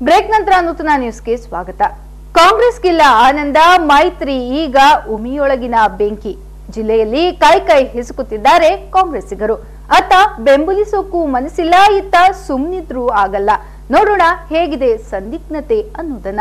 break ನಂತರ ನೂತನ ನ್ಯೂಸ್ಗೆ ಸ್ವಾಗತ ಕಾಂಗ್ರೆಸ್ಗಿಲ್ಲ ಆನಂದ ಮೈತ್ರಿ ಈಗ ಉಮಿಯೊಳಗಿನ ಬೆಂಕಿ ಜಿಲ್ಲೆಯಲ್ಲಿ ಕೈ ಕೈ ಹಿಸುಕುತ್ತಿದ್ದಾರೆ ಕಾಂಗ್ರೆಸ್ಸಿಗರು ಅತ್ತ ಬೆಂಬಲಿಸೋಕ್ಕೂ ಮನಸ್ಸಿಲ್ಲ ಇತ್ತ ಸುಮ್ನಿದ್ರೂ ಆಗಲ್ಲ ನೋಡೋಣ ಹೇಗಿದೆ ಸಂದಿಗ್ಧತೆ ಅನ್ನೋದನ್ನ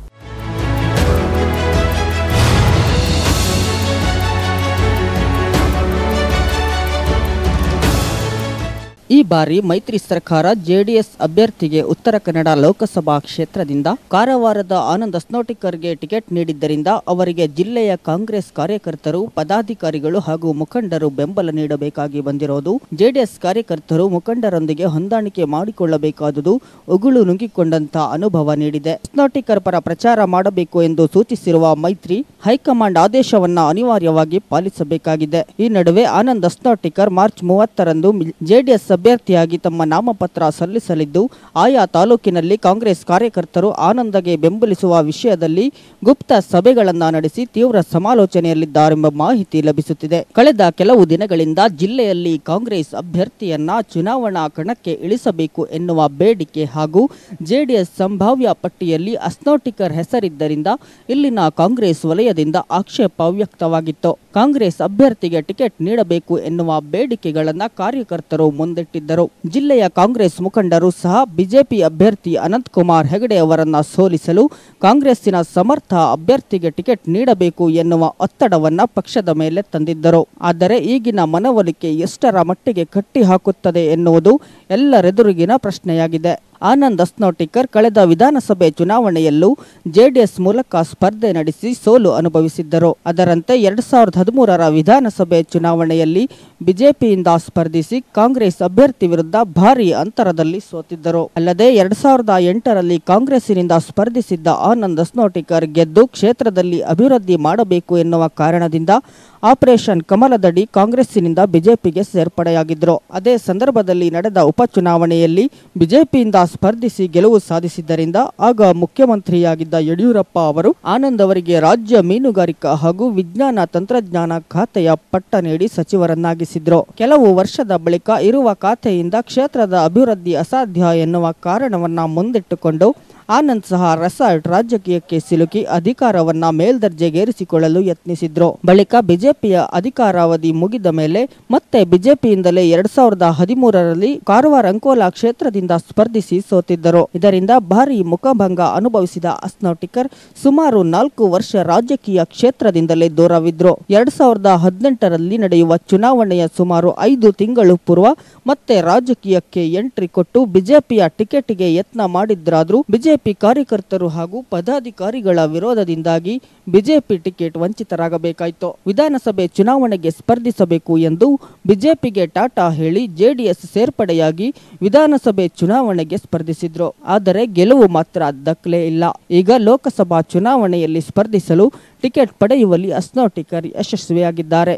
ಈ ಬಾರಿ ಮೈತ್ರಿ ಸರ್ಕಾರ ಜೆಡಿಎಸ್ ಅಭ್ಯರ್ಥಿಗೆ ಉತ್ತರ ಕನ್ನಡ ಲೋಕಸಭಾ ಕ್ಷೇತ್ರದಿಂದ ಕಾರವಾರದ ಆನಂದ್ ಅಸ್ನೋಟಿಕರ್ಗೆ ಟಿಕೆಟ್ ನೀಡಿದ್ದರಿಂದ ಅವರಿಗೆ ಜಿಲ್ಲೆಯ ಕಾಂಗ್ರೆಸ್ ಕಾರ್ಯಕರ್ತರು ಪದಾಧಿಕಾರಿಗಳು ಹಾಗೂ ಮುಖಂಡರು ಬೆಂಬಲ ನೀಡಬೇಕಾಗಿ ಬಂದಿರೋದು ಜೆಡಿಎಸ್ ಕಾರ್ಯಕರ್ತರು ಮುಖಂಡರೊಂದಿಗೆ ಹೊಂದಾಣಿಕೆ ಮಾಡಿಕೊಳ್ಳಬೇಕಾದುದು ಉಗುಳು ನುಂಗಿಕೊಂಡಂತ ಅನುಭವ ನೀಡಿದೆ ಅಸ್ನೋಟಿಕರ್ ಪರ ಪ್ರಚಾರ ಮಾಡಬೇಕು ಎಂದು ಸೂಚಿಸಿರುವ ಮೈತ್ರಿ ಹೈಕಮಾಂಡ್ ಆದೇಶವನ್ನ ಅನಿವಾರ್ಯವಾಗಿ ಪಾಲಿಸಬೇಕಾಗಿದೆ ಈ ನಡುವೆ ಆನಂದ್ ಅಸ್ನೋಟಿಕರ್ ಮಾರ್ಚ್ ಮೂವತ್ತರಂದು ಜೆಡಿಎಸ್ ಅಭ್ಯರ್ಥಿಯಾಗಿ ತಮ್ಮ ನಾಮಪತ್ರ ಸಲ್ಲಿಸಲಿದ್ದು ಆಯಾ ತಾಲೂಕಿನಲ್ಲಿ ಕಾಂಗ್ರೆಸ್ ಕಾರ್ಯಕರ್ತರು ಆನಂದಗೆ ಬೆಂಬಲಿಸುವ ವಿಷಯದಲ್ಲಿ ಗುಪ್ತ ಸಭೆಗಳನ್ನ ನಡೆಸಿ ತೀವ್ರ ಸಮಾಲೋಚನೆಯಲ್ಲಿದ್ದಾರೆಂಬ ಮಾಹಿತಿ ಲಭಿಸುತ್ತಿದೆ ಕಳೆದ ಕೆಲವು ದಿನಗಳಿಂದ ಜಿಲ್ಲೆಯಲ್ಲಿ ಕಾಂಗ್ರೆಸ್ ಅಭ್ಯರ್ಥಿಯನ್ನ ಚುನಾವಣಾ ಕಣಕ್ಕೆ ಇಳಿಸಬೇಕು ಎನ್ನುವ ಬೇಡಿಕೆ ಹಾಗೂ ಜೆಡಿಎಸ್ ಸಂಭಾವ್ಯ ಪಟ್ಟಿಯಲ್ಲಿ ಅಸ್ನೋಟಿಕರ್ ಹೆಸರಿದ್ದರಿಂದ ಇಲ್ಲಿನ ಕಾಂಗ್ರೆಸ್ ವಲಯದಿಂದ ಆಕ್ಷೇಪ ವ್ಯಕ್ತವಾಗಿತ್ತು ಕಾಂಗ್ರೆಸ್ ಅಭ್ಯರ್ಥಿಗೆ ಟಿಕೆಟ್ ನೀಡಬೇಕು ಎನ್ನುವ ಬೇಡಿಕೆಗಳನ್ನ ಕಾರ್ಯಕರ್ತರು ಮುಂದಿಟ್ಟಿದ್ದರು ಜಿಲ್ಲೆಯ ಕಾಂಗ್ರೆಸ್ ಮುಖಂಡರು ಸಹ ಬಿಜೆಪಿ ಅಭ್ಯರ್ಥಿ ಅನಂತ್ ಕುಮಾರ್ ಹೆಗಡೆ ಅವರನ್ನ ಸೋಲಿಸಲು ಕಾಂಗ್ರೆಸ್ಸಿನ ಸಮರ್ಥ ಅಭ್ಯರ್ಥಿಗೆ ಟಿಕೆಟ್ ನೀಡಬೇಕು ಎನ್ನುವ ಒತ್ತಡವನ್ನ ಪಕ್ಷದ ಮೇಲೆ ತಂದಿದ್ದರು ಆದರೆ ಈಗಿನ ಮನವೊಲಿಕೆ ಎಷ್ಟರ ಮಟ್ಟಿಗೆ ಕಟ್ಟಿ ಹಾಕುತ್ತದೆ ಎನ್ನುವುದು ಎಲ್ಲರೆದುರಿಗಿನ ಪ್ರಶ್ನೆಯಾಗಿದೆ ಆನಂದ್ ಅಸ್ನೋಟಿಕರ್ ಕಳೆದ ವಿಧಾನಸಭೆ ಚುನಾವಣೆಯಲ್ಲೂ ಜೆಡಿಎಸ್ ಮೂಲಕ ಸ್ಪರ್ಧೆ ನಡೆಸಿ ಸೋಲು ಅನುಭವಿಸಿದ್ದರು ಅದರಂತೆ ಎರಡ್ ಸಾವಿರದ ಹದಿಮೂರರ ವಿಧಾನಸಭೆ ಚುನಾವಣೆಯಲ್ಲಿ ಬಿಜೆಪಿಯಿಂದ ಸ್ಪರ್ಧಿಸಿ ಕಾಂಗ್ರೆಸ್ ಅಭ್ಯರ್ಥಿ ವಿರುದ್ಧ ಭಾರಿ ಅಂತರದಲ್ಲಿ ಸೋತಿದ್ದರು ಅಲ್ಲದೆ ಎರಡ್ ಸಾವಿರದ ಎಂಟರಲ್ಲಿ ಕಾಂಗ್ರೆಸ್ಸಿನಿಂದ ಸ್ಪರ್ಧಿಸಿದ್ದ ಆನಂದ್ ಅಸ್ನೋಟಿಕರ್ ಗೆದ್ದು ಕ್ಷೇತ್ರದಲ್ಲಿ ಅಭಿವೃದ್ಧಿ ಮಾಡಬೇಕು ಎನ್ನುವ ಕಾರಣದಿಂದ ಆಪರೇಷನ್ ಕಮಲದಡಿ ಕಾಂಗ್ರೆಸ್ಸಿನಿಂದ ಬಿಜೆಪಿಗೆ ಸೇರ್ಪಡೆಯಾಗಿದ್ದರು ಅದೇ ಸಂದರ್ಭದಲ್ಲಿ ನಡೆದ ಉಪಚುನಾವಣೆಯಲ್ಲಿ ಬಿಜೆಪಿಯಿಂದ ಸ್ಪರ್ಧಿಸಿ ಗೆಲುವು ಸಾಧಿಸಿದ್ದರಿಂದ ಆಗ ಮುಖ್ಯಮಂತ್ರಿಯಾಗಿದ್ದ ಯಡಿಯೂರಪ್ಪ ಅವರು ಆನಂದ್ ಅವರಿಗೆ ರಾಜ್ಯ ಮೀನುಗಾರಿಕಾ ಹಾಗೂ ವಿಜ್ಞಾನ ತಂತ್ರಜ್ಞಾನ ಖಾತೆಯ ಪಟ್ಟ ನೀಡಿ ಸಚಿವರನ್ನಾಗಿಸಿದ್ರು ಕೆಲವು ವರ್ಷದ ಬಳಿಕ ಇರುವ ಖಾತೆಯಿಂದ ಕ್ಷೇತ್ರದ ಅಭಿವೃದ್ಧಿ ಅಸಾಧ್ಯ ಎನ್ನುವ ಕಾರಣವನ್ನ ಮುಂದಿಟ್ಟುಕೊಂಡು ಆನಂದ್ ಸಹ ರೆಸಾರ್ಟ್ ರಾಜಕೀಯಕ್ಕೆ ಸಿಲುಕಿ ಅಧಿಕಾರವನ್ನ ಮೇಲ್ದರ್ಜೆಗೇರಿಸಿಕೊಳ್ಳಲು ಯತ್ನಿಸಿದ್ರು ಬಳಿಕ ಬಿಜೆಪಿಯ ಅಧಿಕಾರಾವಧಿ ಮುಗಿದ ಮೇಲೆ ಮತ್ತೆ ಬಿಜೆಪಿಯಿಂದಲೇ ಎರಡ್ ಸಾವಿರದ ಹದಿಮೂರರಲ್ಲಿ ಕಾರವಾರ ಅಂಕೋಲಾ ಕ್ಷೇತ್ರದಿಂದ ಸ್ಪರ್ಧಿಸಿ ಸೋತಿದ್ದರು ಇದರಿಂದ ಭಾರಿ ಮುಖಭಂಗ ಅನುಭವಿಸಿದ ಅಸ್ನೋಟಿಕರ್ ಸುಮಾರು ನಾಲ್ಕು ವರ್ಷ ರಾಜಕೀಯ ಕ್ಷೇತ್ರದಿಂದಲೇ ದೂರವಿದ್ರು ಎರಡ್ ಸಾವಿರದ ಹದಿನೆಂಟರಲ್ಲಿ ನಡೆಯುವ ಚುನಾವಣೆಯ ಸುಮಾರು ಐದು ತಿಂಗಳು ಪೂರ್ವ ಮತ್ತೆ ರಾಜಕೀಯಕ್ಕೆ ಎಂಟ್ರಿ ಕೊಟ್ಟು ಬಿಜೆಪಿಯ ಟಿಕೆಟ್ಗೆ ಯತ್ನ ಮಾಡಿದ್ರಾದ್ರೂ ಬಿಜೆಪಿ ಕಾರ್ಯಕರ್ತರು ಹಾಗೂ ಪದಾಧಿಕಾರಿಗಳ ವಿರೋಧದಿಂದಾಗಿ ಬಿಜೆಪಿ ಟಿಕೆಟ್ ವಂಚಿತರಾಗಬೇಕಾಯಿತು ವಿಧಾನಸಭೆ ಚುನಾವಣೆಗೆ ಸ್ಪರ್ಧಿಸಬೇಕು ಎಂದು ಬಿಜೆಪಿಗೆ ಟಾಟಾ ಹೇಳಿ ಜೆಡಿಎಸ್ ಸೇರ್ಪಡೆಯಾಗಿ ವಿಧಾನಸಭೆ ಚುನಾವಣೆಗೆ ಸ್ಪರ್ಧಿಸಿದ್ರು ಆದರೆ ಗೆಲುವು ಮಾತ್ರ ದಕ್ಕಲೇ ಇಲ್ಲ ಈಗ ಲೋಕಸಭಾ ಚುನಾವಣೆಯಲ್ಲಿ ಸ್ಪರ್ಧಿಸಲು ಟಿಕೆಟ್ ಪಡೆಯುವಲ್ಲಿ ಅಸ್ನೋಟಿಕರ್ ಯಶಸ್ವಿಯಾಗಿದ್ದಾರೆ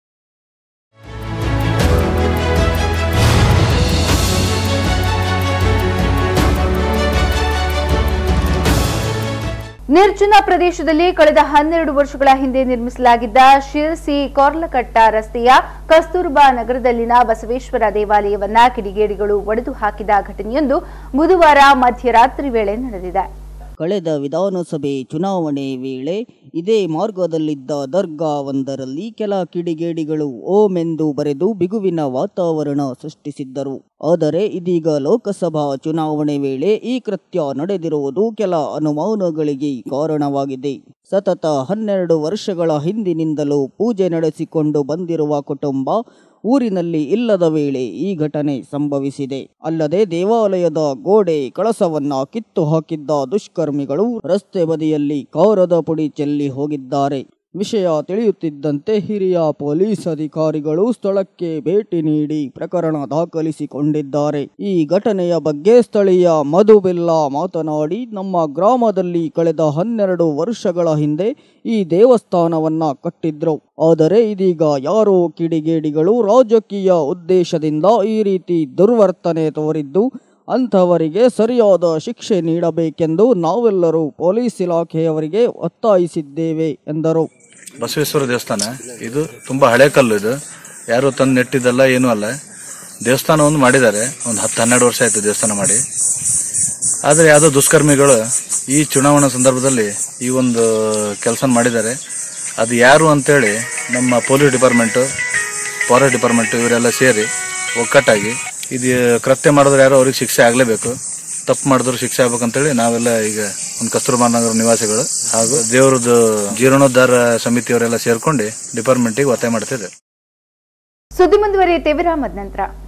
ನಿರ್ಜನ ಪ್ರದೇಶದಲ್ಲಿ ಕಳೆದ ಹನ್ನೆರಡು ವರ್ಷಗಳ ಹಿಂದೆ ನಿರ್ಮಿಸಲಾಗಿದ್ದ ಶಿರಸಿ ಕೊರ್ಲಕಟ್ಟ ರಸ್ತೆಯ ಕಸ್ತೂರ್ಬಾ ನಗರದಲ್ಲಿನ ಬಸವೇಶ್ವರ ದೇವಾಲಯವನ್ನ ಕಿಡಿಗೇಡಿಗಳು ಒಡೆದು ಹಾಕಿದ ಘಟನೆಯೊಂದು ಬುಧವಾರ ಮಧ್ಯರಾತ್ರಿ ವೇಳೆ ನಡೆದಿದೆ ಕಳೆದ ವಿಧಾನಸಭೆ ಚುನಾವಣೆ ವೇಳೆ ಇದೇ ಮಾರ್ಗದಲ್ಲಿದ್ದ ದರ್ಗಾ ಒಂದರಲ್ಲಿ ಕೆಲ ಕಿಡಿಗೇಡಿಗಳು ಓಂ ಎಂದು ಬರೆದು ಬಿಗುವಿನ ವಾತಾವರಣ ಸೃಷ್ಟಿಸಿದ್ದರು ಆದರೆ ಇದೀಗ ಲೋಕಸಭಾ ಚುನಾವಣೆ ವೇಳೆ ಈ ಕೃತ್ಯ ನಡೆದಿರುವುದು ಕೆಲ ಅನುಮಾನಗಳಿಗೆ ಕಾರಣವಾಗಿದೆ ಸತತ ಹನ್ನೆರಡು ವರ್ಷಗಳ ಹಿಂದಿನಿಂದಲೂ ಪೂಜೆ ನಡೆಸಿಕೊಂಡು ಬಂದಿರುವ ಕುಟುಂಬ ಊರಿನಲ್ಲಿ ಇಲ್ಲದ ವೇಳೆ ಈ ಘಟನೆ ಸಂಭವಿಸಿದೆ ಅಲ್ಲದೆ ದೇವಾಲಯದ ಗೋಡೆ ಕಳಸವನ್ನ ಕಿತ್ತು ಹಾಕಿದ್ದ ದುಷ್ಕರ್ಮಿಗಳು ರಸ್ತೆ ಬದಿಯಲ್ಲಿ ಖಾರದ ಪುಡಿ ಚೆಲ್ಲಿ ಹೋಗಿದ್ದಾರೆ ವಿಷಯ ತಿಳಿಯುತ್ತಿದ್ದಂತೆ ಹಿರಿಯ ಪೊಲೀಸ್ ಅಧಿಕಾರಿಗಳು ಸ್ಥಳಕ್ಕೆ ಭೇಟಿ ನೀಡಿ ಪ್ರಕರಣ ದಾಖಲಿಸಿಕೊಂಡಿದ್ದಾರೆ ಈ ಘಟನೆಯ ಬಗ್ಗೆ ಸ್ಥಳೀಯ ಮಧು ಬಿಲ್ಲಾ ಮಾತನಾಡಿ ನಮ್ಮ ಗ್ರಾಮದಲ್ಲಿ ಕಳೆದ ಹನ್ನೆರಡು ವರ್ಷಗಳ ಹಿಂದೆ ಈ ದೇವಸ್ಥಾನವನ್ನ ಕಟ್ಟಿದ್ರು ಆದರೆ ಇದೀಗ ಯಾರೋ ಕಿಡಿಗೇಡಿಗಳು ರಾಜಕೀಯ ಉದ್ದೇಶದಿಂದ ಈ ರೀತಿ ದುರ್ವರ್ತನೆ ತೋರಿದ್ದು ಅಂಥವರಿಗೆ ಸರಿಯಾದ ಶಿಕ್ಷೆ ನೀಡಬೇಕೆಂದು ನಾವೆಲ್ಲರೂ ಪೊಲೀಸ್ ಇಲಾಖೆಯವರಿಗೆ ಒತ್ತಾಯಿಸಿದ್ದೇವೆ ಎಂದರು ಬಸವೇಶ್ವರ ದೇವಸ್ಥಾನ ಇದು ತುಂಬಾ ಹಳೆ ಕಲ್ಲು ಇದು ಯಾರು ತಂದು ನೆಟ್ಟಿದ್ದಲ್ಲ ಏನೂ ಅಲ್ಲ ದೇವಸ್ಥಾನ ಒಂದು ಮಾಡಿದ್ದಾರೆ ಒಂದು ಹತ್ತು ಹನ್ನೆರಡು ವರ್ಷ ಆಯ್ತು ದೇವಸ್ಥಾನ ಮಾಡಿ ಆದರೆ ಯಾವುದೋ ದುಷ್ಕರ್ಮಿಗಳು ಈ ಚುನಾವಣಾ ಸಂದರ್ಭದಲ್ಲಿ ಈ ಒಂದು ಕೆಲಸ ಮಾಡಿದ್ದಾರೆ ಅದು ಯಾರು ಅಂತೇಳಿ ನಮ್ಮ ಪೊಲೀಸ್ ಡಿಪಾರ್ಟ್ಮೆಂಟು ಫಾರೆಸ್ಟ್ ಡಿಪಾರ್ಟ್ಮೆಂಟ್ ಇವರೆಲ್ಲ ಸೇರಿ ಒಕ್ಕಟ್ಟಾಗಿ ಇದು ಕೃತ್ಯ ಮಾಡಿದ್ರೆ ಯಾರೋ ಅವ್ರಿಗೆ ಶಿಕ್ಷೆ ಆಗಲೇಬೇಕು ತಪ್ಪು ಮಾಡಿದ್ರು ಶಿಕ್ಷೆ ಆಗ್ಬೇಕಂತೇಳಿ ನಾವೆಲ್ಲ ಈಗ ಒಂದು ಕಸ್ತೂರ್ಬಾ ನಗರ ನಿವಾಸಿಗಳು ಹಾಗೂ ದೇವ್ರದ್ದು ಜೀರ್ಣೋದ್ಧಾರ ಸಮಿತಿಯವರೆಲ್ಲ ಸೇರ್ಕೊಂಡು ಡಿಪಾರ್ಟ್ಮೆಂಟಿಗೆ ಒತ್ತಾಯ ಮಾಡ್ತಿದ್ದಾರೆ ಸುದ್ದಿ ಮುಂದುವರಿಯುತ್ತೆ ವಿರಾಮದ ನಂತರ